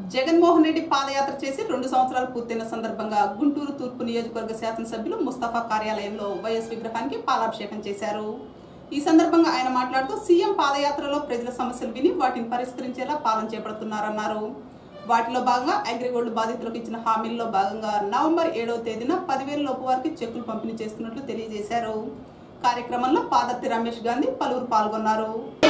జగన్మోహన్ రెడ్డి పాదయాత్ర చేసి రెండు సంవత్సరాలు పూర్తయిన సందర్భంగా గుంటూరు తూర్పు నియోజకవర్గ శాసనసభ్యులు ముస్తఫా కార్యాలయంలో వైఎస్ విగ్రహానికి పాలాభిషేకం చేశారు ఈ సందర్భంగా ఆయన మాట్లాడుతూ సీఎం పాదయాత్రలో ప్రజల సమస్యలు విని వాటిని పరిష్కరించేలా పాలన చేపడుతున్నారన్నారు వాటిలో భాగంగా అగ్రిగోల్డ్ బాధితులకు ఇచ్చిన హామీల్లో భాగంగా నవంబర్ ఏడవ తేదీన పదివేల లోపు వారికి చెక్కులు పంపిణీ చేస్తున్నట్లు తెలియజేశారు కార్యక్రమంలో పాదర్తి రమేష్ గాంధీ పలువురు పాల్గొన్నారు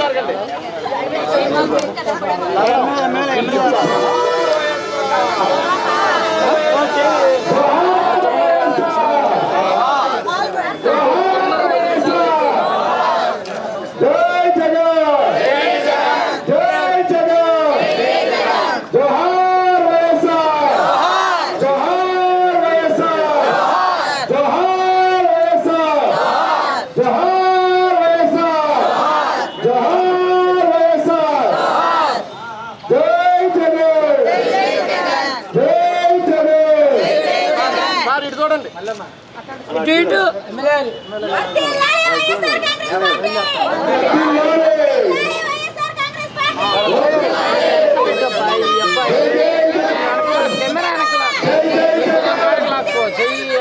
జై జగన్ జై జగన్ జోహార్ వైఎస్ఆర్ జోహార్ వైఎస్ఆర్ జోహార్ వైఎస్ఆర్ జోహార్ వైఎస్ఆర్ జోహార్ వైఎస్ఆర్ జై జగన్ జై జగన్ సార్ ఇటు చూడండి ఇటు ఇటు ఎమ్మెల్యే కెమెరా వెనకాల వెనకాల చెయ్యి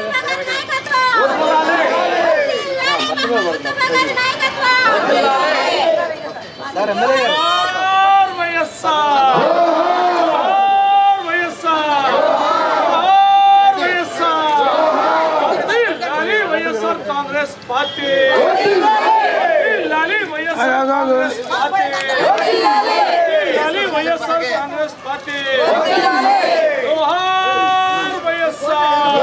సార్ ఎమ్మెల్యే గారు వైఎస్ఆర్ కాంగ్రెస్ పార్టీ లాలి వైఎస్ఆర్ కాంగ్రెస్ పార్టీ లాలి వైఎస్ఆర్ కాంగ్రెస్ పార్టీ జోహార్ వైఎస్ఆర్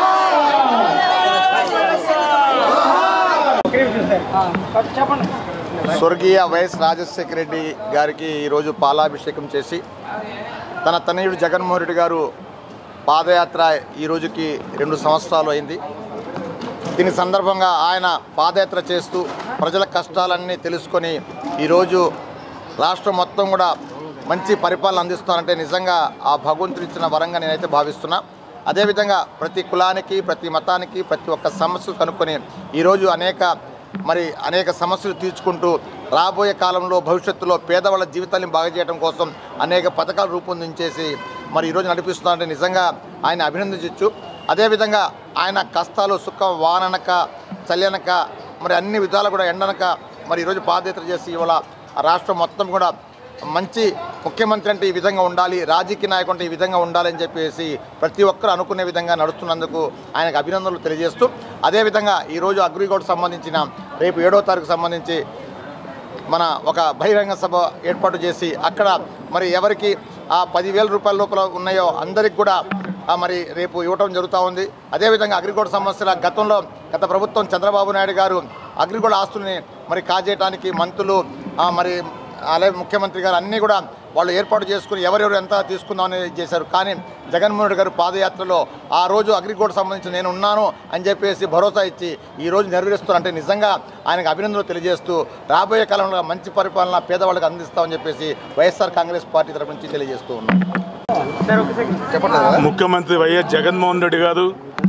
చెప్పండి స్వర్గీయ వైఎస్ రాజశేఖర రెడ్డి గారికి ఈరోజు పాలాభిషేకం చేసి తన తనయుడు జగన్మోహన్ రెడ్డి గారు పాదయాత్ర ఈ రోజుకి రెండు సంవత్సరాలు అయింది దీని సందర్భంగా ఆయన పాదయాత్ర చేస్తూ ప్రజల కష్టాలన్నీ తెలుసుకొని ఈరోజు రాష్ట్రం మొత్తం కూడా మంచి పరిపాలన అందిస్తున్నారంటే నిజంగా ఆ భగవంతుడు ఇచ్చిన వరంగా నేనైతే భావిస్తున్నా అదేవిధంగా ప్రతి కులానికి ప్రతి మతానికి ప్రతి ఒక్క సమస్యలు కనుక్కొని ఈరోజు అనేక మరి అనేక సమస్యలు తీర్చుకుంటూ రాబోయే కాలంలో భవిష్యత్తులో పేదవాళ్ళ జీవితాన్ని బాగు చేయడం కోసం అనేక పథకాలు రూపొందించేసి మరి ఈరోజు నడిపిస్తున్నారంటే నిజంగా ఆయన అభినందించవచ్చు అదేవిధంగా ఆయన కష్టాలు సుఖం వాననక చల్లనక మరి అన్ని విధాలు కూడా ఎండనక మరి ఈరోజు పాదయాత్ర చేసి ఇవాళ ఆ రాష్ట్రం మొత్తం కూడా మంచి ముఖ్యమంత్రి అంటే ఈ విధంగా ఉండాలి రాజకీయ నాయకుడు అంటే ఈ విధంగా ఉండాలని చెప్పేసి ప్రతి ఒక్కరు అనుకునే విధంగా నడుస్తున్నందుకు ఆయనకు అభినందనలు తెలియజేస్తూ అదేవిధంగా ఈరోజు అగ్రిగోల్డ్ సంబంధించిన రేపు ఏడో తారీఖు సంబంధించి మన ఒక బహిరంగ సభ ఏర్పాటు చేసి అక్కడ మరి ఎవరికి ఆ పదివేల రూపాయల లోపల ఉన్నాయో అందరికి కూడా ఆ మరి రేపు ఇవ్వటం జరుగుతూ ఉంది అదేవిధంగా అగ్రిగోల్డ్ సమస్యల గతంలో గత ప్రభుత్వం చంద్రబాబు నాయుడు గారు అగ్రిగోల్డ్ ఆస్తుల్ని మరి కాజేయడానికి మంత్రులు ఆ మరి అలాగే ముఖ్యమంత్రి గారు అన్నీ కూడా వాళ్ళు ఏర్పాటు చేసుకుని ఎవరెవరు ఎంత తీసుకుందామని చేశారు కానీ జగన్మోహన్ రెడ్డి గారు పాదయాత్రలో ఆ రోజు అగ్రిగోల్డ్ సంబంధించి నేను ఉన్నాను అని చెప్పేసి భరోసా ఇచ్చి ఈ రోజు నెరవేరుస్తారంటే నిజంగా ఆయనకు అభినందనలు తెలియజేస్తూ రాబోయే కాలంలో మంచి పరిపాలన పేదవాళ్ళకి అందిస్తామని చెప్పేసి వైఎస్ఆర్ కాంగ్రెస్ పార్టీ తరపు నుంచి తెలియజేస్తూ ఉన్నాం చెప్పండి ముఖ్యమంత్రి వైఎస్ జగన్మోహన్ రెడ్డి గారు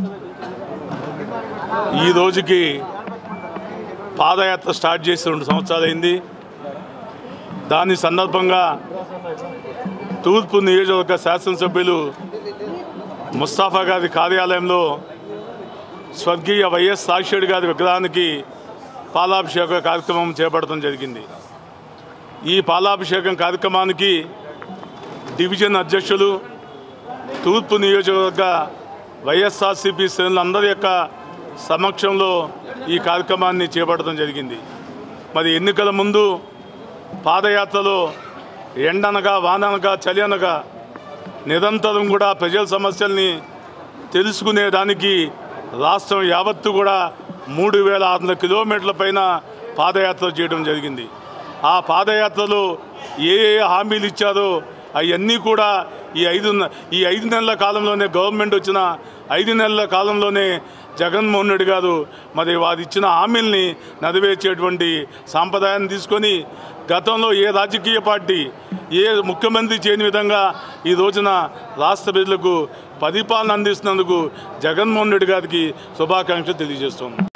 ఈ రోజుకి పాదయాత్ర స్టార్ట్ చేసి రెండు సంవత్సరాలు అయింది దాని సందర్భంగా తూర్పు నియోజకవర్గ శాసనసభ్యులు ముస్తాఫా గారి కార్యాలయంలో స్వర్గీయ వైఎస్ సాక్షిరెడ్డి గారి విగ్రహానికి పాలాభిషేక కార్యక్రమం చేపట్టడం జరిగింది ఈ పాలాభిషేకం కార్యక్రమానికి డివిజన్ అధ్యక్షులు తూర్పు నియోజకవర్గ వైఎస్ఆర్సీపీ శ్రేణులందరి యొక్క సమక్షంలో ఈ కార్యక్రమాన్ని చేపట్టడం జరిగింది మరి ఎన్నికల ముందు పాదయాత్రలో ఎండనగా వాననగా చలి అనగా నిరంతరం కూడా ప్రజల సమస్యల్ని తెలుసుకునేదానికి రాష్ట్రం యావత్తు కూడా మూడు వేల ఆరు వందల కిలోమీటర్ల పైన పాదయాత్ర చేయడం జరిగింది ఆ పాదయాత్రలో ఏ ఏ హామీలు ఇచ్చారో అవన్నీ కూడా ఈ ఐదు ఈ ఐదు నెలల కాలంలోనే గవర్నమెంట్ వచ్చిన ఐదు నెలల కాలంలోనే జగన్మోహన్ రెడ్డి గారు మరి వారు ఇచ్చిన హామీల్ని నెరవేర్చేటువంటి సాంప్రదాయాన్ని తీసుకొని గతంలో ఏ రాజకీయ పార్టీ ఏ ముఖ్యమంత్రి చేయని విధంగా ఈ రోజున రాష్ట్ర ప్రజలకు పరిపాలన అందిస్తున్నందుకు జగన్మోహన్ రెడ్డి గారికి శుభాకాంక్షలు తెలియజేస్తున్నాం